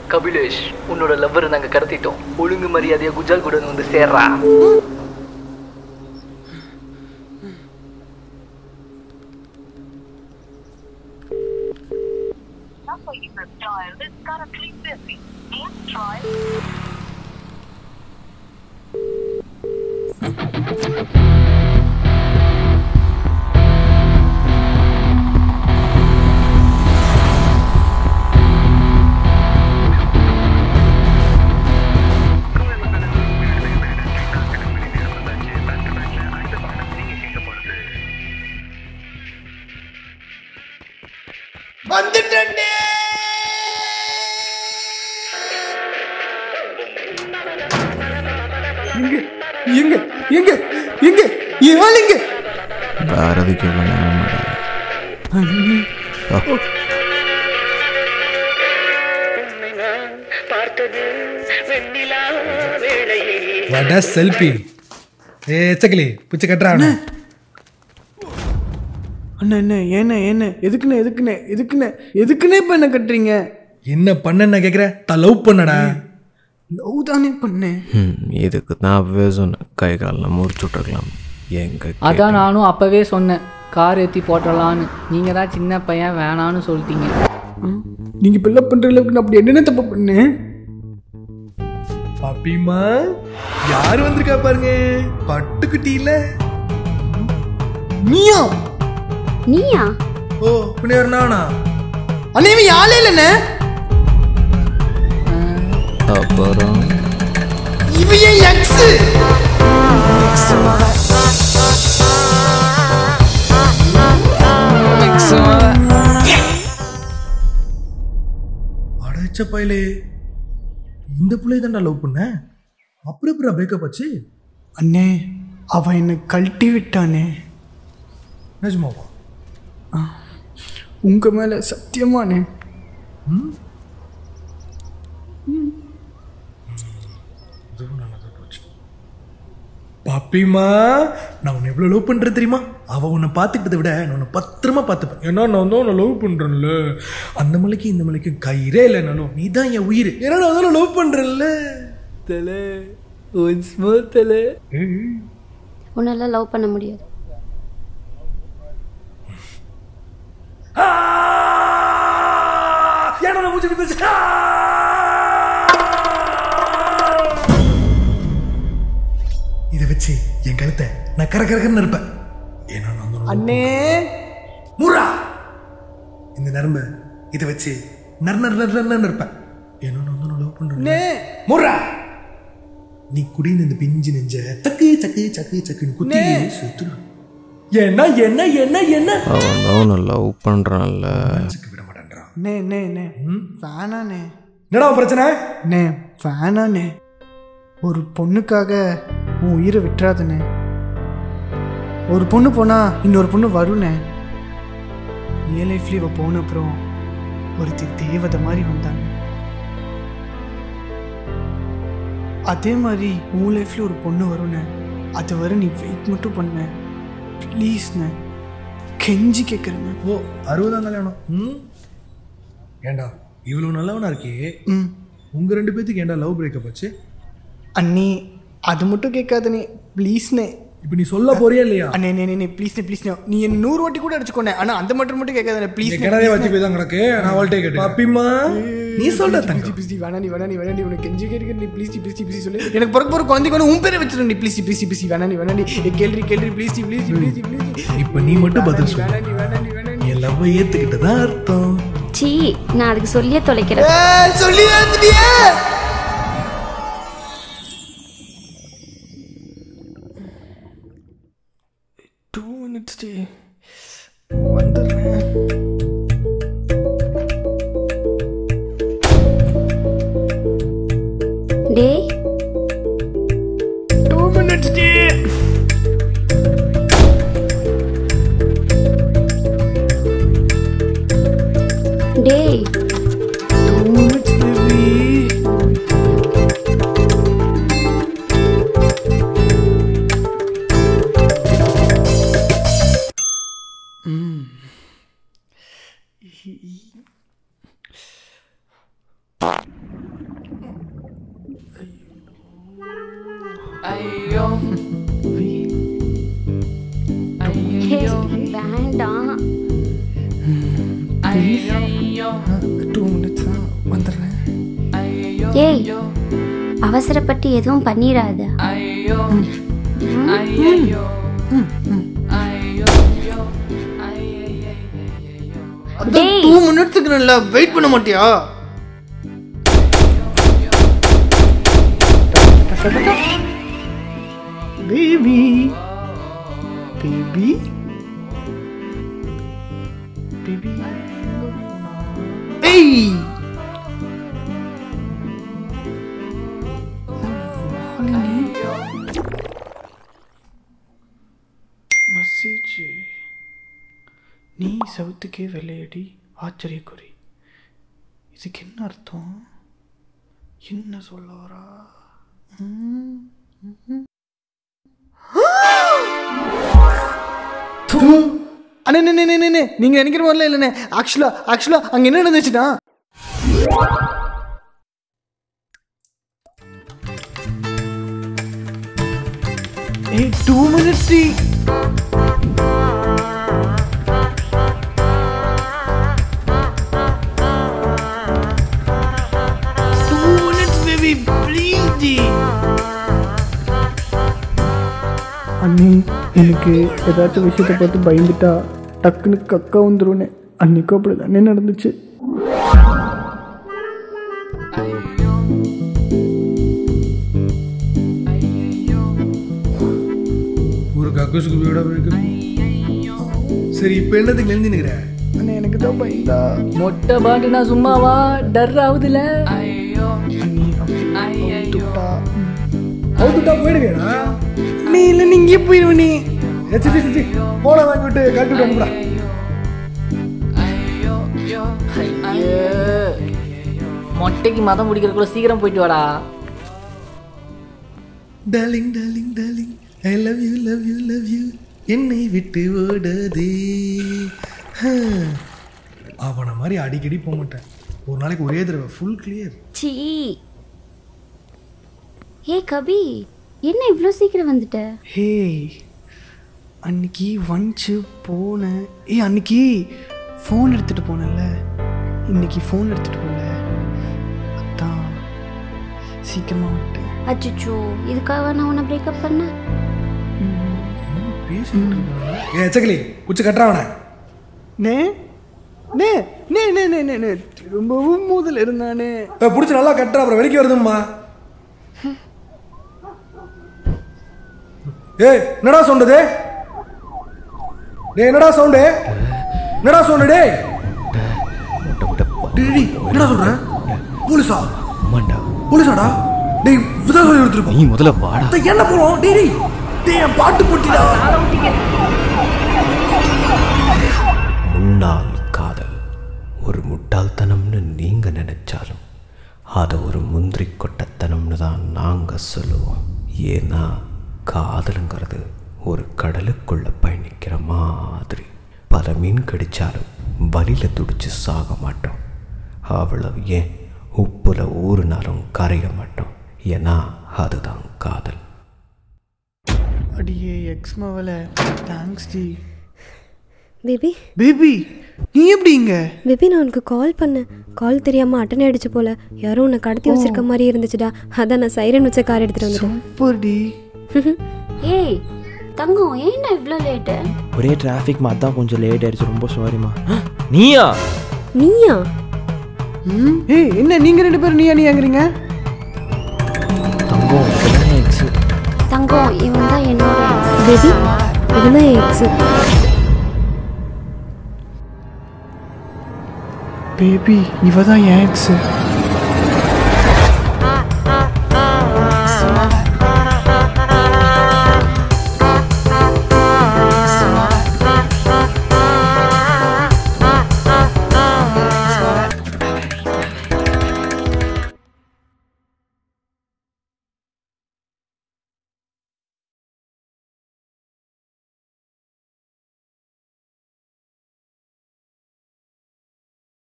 கபிலேஷ் உன்னோட லவ்வர் நாங்க கடத்திட்டோம் ஒழுங்கு மரியாதையா குஜால் கூட வந்து சேர்றா number you have dialed is currently busy. Please try. வந்துட்டே எங்க எங்க எங்க எங்க ஏன் எங்க பாரதிக்கு எவ்வளோ நேரம் வட செல்பி ஏ சக்கலி பிச்சை கட்டுறான் அண்ணா என்ன ஏண்ணே ஏண்ணே எதுக்குண்ணே எதுக்குண்ணே எதுக்குண்ணே எதுக்குண்ணே இப்போ என்ன கட்டுறீங்க என்ன பண்ண கேக்குற த லவ் பண்ணடா லவ் தானே பண்ணேன் ம் இதுக்கு தான் அப்பவே சொன்னேன் கை காலில் முறிச்சு விட்டுருக்கலாம் எங்க அதான் நானும் அப்பவே சொன்னேன் கார் ஏற்றி போட்டலான்னு நீங்கள் தான் சின்ன பையன் வேணான்னு சொல்லிட்டீங்க நீங்க இப்போ லவ் பண்ற அளவுக்கு நான் அப்படி என்னென்ன தப்பு பண்ணேன் பாப்பிமா யாரு வந்திருக்கா பாருங்க பட்டுக்குட்டி இல்ல நீயா நீயா ஓ பின்ன யாரு நானா அண்ணே இவன் ஆளே இல்லைண்ணே அப்புறம் இவன் என் எக்ஸ் அடைச்ச பயலே இந்த பிள்ளைய தான்டா லவ் பண்ண அப்புறம் அப்புறம் பிரேக்கப் ஆச்சு அண்ணே அவன் என்னை கழட்டி விட்டானே நிஜமாவா உங்க மேல சத்தியமானே பாப்பிமா நான் உன்னை எவ்வளோ லவ் பண்ணுறேன் தெரியுமா அவள் உன்னை பார்த்துக்கிட்டதை விட நான் உன்னை பத்திரமா பார்த்துப்பேன் ஏன்னா நான் வந்து உன்னை லவ் பண்ணுறேன்ல அந்த மலைக்கு இந்த மலைக்கு கயிறே இல்லைனாலும் நீ தான் என் உயிர் ஏன்னா நான் தான் லவ் பண்ணுறேன்ல தலை ஒன்ஸ் மோர் தலை உன்னெல்லாம் லவ் பண்ண முடியாது ஏன்னா நான் மூச்சு பேச இதை வச்சு என் கழுத்தை நான் கர கரகரன்னு இருப்பேன் ஏன்னா நான் வந்து உன்னை அண்ணே முறா இந்த நரம்பு இதை வச்சு நர் நர் நர் நர்னு இருப்பேன் ஏன்னா நான் வந்து லவ் பண்றேன் அண்ணே முறா நீ குடின்னு இந்த பிஞ்சு நெஞ்ச சக்கு சக்கு சக்கு சக்குன்னு குத்தி சுத்துரு என்ன என்ன என்ன என்ன அவன் தான் உன்னை லவ் பண்ணுறான்ல சக்கு விட மாட்டேன்றான் அண்ணே அண்ணே அண்ணே ஃபேனாண்ணே என்னடா உன் பிரச்சனை அண்ணே ஃபேனாண்ணே ஒரு பொண்ணுக்காக உன் உயிரை விட்டுறாதண்ணே ஒரு பொண்ணு போனா இன்னொரு பொண்ணு வருண்ணே என் லைஃப்லேயே இவ போன அப்புறம் ஒருத்தி தேவதை மாதிரி வந்தாங்க அதே மாதிரி உன் லைஃப்ல ஒரு பொண்ணு வரும்ண்ணே அது வர நீ வெயிட் மட்டும் பண்ண ப்ளீஸ்ண்ணே கெஞ்சி கேட்குறேண்ணே ஓ அறுபதாம் கல்யாணம் ம் ஏண்டா இவ்வளோ நல்லவனா இருக்கே ம் உங்க ரெண்டு பேத்துக்கு ஏன்டா லவ் பிரேக்கப் ஆச்சு அண்ணி அது மட்டும் கேட்காதண்ணே ப்ளீஸ்ண்ணே இப்போ நீ சொல்ல போறியா இல்லையா அண்ணே நே நே ப்ளீஸ்ண்ணே ப்ளீஸ்ண்ணே நீ என்ன நூறு வாட்டி கூட அடிச்சுக்கோண்ணே ஆனால் அந்த மட்டும் மட்டும் கேட்காதண்ணே ப்ளீஸ் கிணறே வச்சு போய் தான் கிடக்கு நான் அவள்கிட்ட கேட்டு பாப்பிமா நீ சொல்ற தங்க ப்ளீஸ் வேணா நீ வேணா நீ வேணா நீ உனக்கு கெஞ்சி கேட்க நீ ப்ளீஸ் ப்ளீஸ் ப்ளீஸ் சொல்லு எனக்கு பிறகு பிறகு குழந்தைக்கு வந்து உன் பேரை வச்சிரு நீ ப்ளீஸ் ப்ளீஸ் ப்ளீஸ் வேணா நீ வேணா நீ ஏ, கேள்வி கேள்வி ப்ளீஸ் ப்ளீஸ் ப்ளீஸ் ப்ளீஸ் இப்போ நீ மட்டும் பதில் வேணா சொல்லு நீ வேணா நீ வேணா நீ என் லவ் ஏத்துக்கிட்டு தான் அர்த்தம் சீ நான் அதுக்கு சொல்லியே தொலைக்கிறேன் ஏய், சொல்லி வந்துட்டியே டூ மினிட்ஸ் டே வந்துடுறேன் டேய் டூ மினிட்ஸ் டே டேய் டூ மினிட்ஸ் பேபி ஹே, வேண்டாம் டூ மினிட்ஸ் தான் வந்துடுறேன் ஏய் அவசரப்பட்டு எதுவும் பண்ணிடாத டேய் டூ மினிட்ஸுக்கு நல்லா வெயிட் பண்ண மாட்டியா பேபி பேபி பேபி ஏய் மெசேஜ் நீ சவுத்துக்கே வெள்ளையடி ஆச்சரியக்குறி இதுக்கு என்ன அர்த்தம் என்ன சொல்ல வரா ம், ம். தூ. அண்ணே அண்ணே, அண்ணே, அண்ணே, அண்ணே, நீங்க நினைக்கிற மாதிரிலாம் இல்லைண்ணே ஆக்சுவலா ஆக்சுவலா அங்க என்ன நடந்துச்சுன்னா ஏய் டூ மினிட்ஸ் டி டூ மினிட்ஸ் பேபி ப்ளீஸ் டி அண்ணி எனக்கு ஏதாச்சும் விஷயத்தை பார்த்து பயந்துட்டா டக்குன்னு கக்கா வந்துருவேனே அன்னைக்கும் அப்படி தானே நடந்துச்சு ஒரு கக்கூசுக்கு போயோட breakup. சரி இப்போ என்னத்துக்கு எழுந்தினுக்கிற அண்ணே எனக்கு தான் பயந்தா மொட்டை பாட்டு நான் சும்மாவா டர் ஆகுதுல அண்ணி அப்படி அவுத்துட்டா. அவுத்துட்டா போயிடுவேடா நீ இல்லை நீங்க போயிடுவ நீ ஏச்சி சி சி போன வாங்கி விட்டு கழட்டி விட்டு அனுப்புடா மொட்டைக்கு மதம் பிடிக்கிறக்குள்ள சீக்கிரம் போயிட்டு வாடா darling darling darling I love you love you love you என்னை விட்டு ஓடாதே ஹ. அவனை மாதிரி அடிக்கடி போக மாட்டேன் ஒரு நாளைக்கு ஒரே தடவை ஃபுல் கிளியர் சீ ஏ கபி என்ன இவ்வளோ சீக்கிரம் வந்துட்ட ஹே அன்னைக்கு வந்துச்சு போனேன் ஏய் அன்னைக்கு ஃபோன் எடுத்துட்டு போனேன்ல இன்னைக்கு ஃபோன் எடுத்துட்டு போகல அதான் சீக்கிரமா வந்துட்டேன் அச்சுச்சோ இதுக்காக நான் உன்னை பிரேக்கப் பண்ணேன் பேசிட்டு இருக்காங்க ஏ எச்சக்கலி குச்சி கட்டுறாவன நே நே நே நே நே நே நே திரும்பவும் முதல்ல இருந்தானே பிடிச்சி நல்லா கட்டுற அப்புறம் வெளிக்கு வருதும்மா ஏய் என்னடா சவுண்டு டேய் என்னடா சவுண்டு என்னடா சவுண்டு டேய் முட்டை முட்டை டேய் டேய், என்னடா சொல்ற போலீஸா அம்மாண்டா போலீஸாடா டேய் விதா சொல்லி எடுத்துருக்கோம் நீ முதல்ல வாடா என்ன போறோம் டேய் டேய் டேய் என் பாட்டு போட்டிடா முன்னாள் காதல் ஒரு முட்டாள்தனம்னு நீங்க நினைச்சாலும் அதை ஒரு முந்திரி கொட்டத்தனம்னு தான் நாங்க சொல்லுவோம் ஏன்னா காதலுங்கிறது ஒரு கடலுக்குள்ள பயணிக்கிற மாதிரி பல மீன் கடிச்சாலும் வலியில துடிச்சு சாக மாட்டோம் அவ்வளவு ஏன் உப்புல ஊறுனாலும் கரைய மாட்டோம் ஏன்னா அதுதான் காதல் அடியே எக்ஸ் மவல தேங்க்ஸ் டி பேபி பேபி நீ எப்படி இங்க பேபி நான் உனக்கு கால் பண்ணேன் கால் தெரியாமல் அட்டனை அடிச்சு போல யாரோ உன்னை கடத்தி வச்சிருக்க மாதிரி இருந்துச்சுடா அதான் நான் சைரன் வச்ச கார் எடுத்துட்டு வந்துட்டேன் சூப்பர் டி ஏய் தங்கம் ஏன்டா இவ்வளோ லேட்டு ஒரே டிராஃபிக் அதான் கொஞ்சம் லேட் ஆயிடுச்சு ரொம்ப சாரிம்மா நீயா நீயா ம் ஏய் என்ன நீங்க ரெண்டு பேரும் நீயா நீயாங்கிறீங்க தங்கம் எக்ஸ் தங்கம் இவன் தான் என்னோட ex. பேபி இதுதான் என் எக்ஸு பேபி இவ தான் என் எக்ஸ்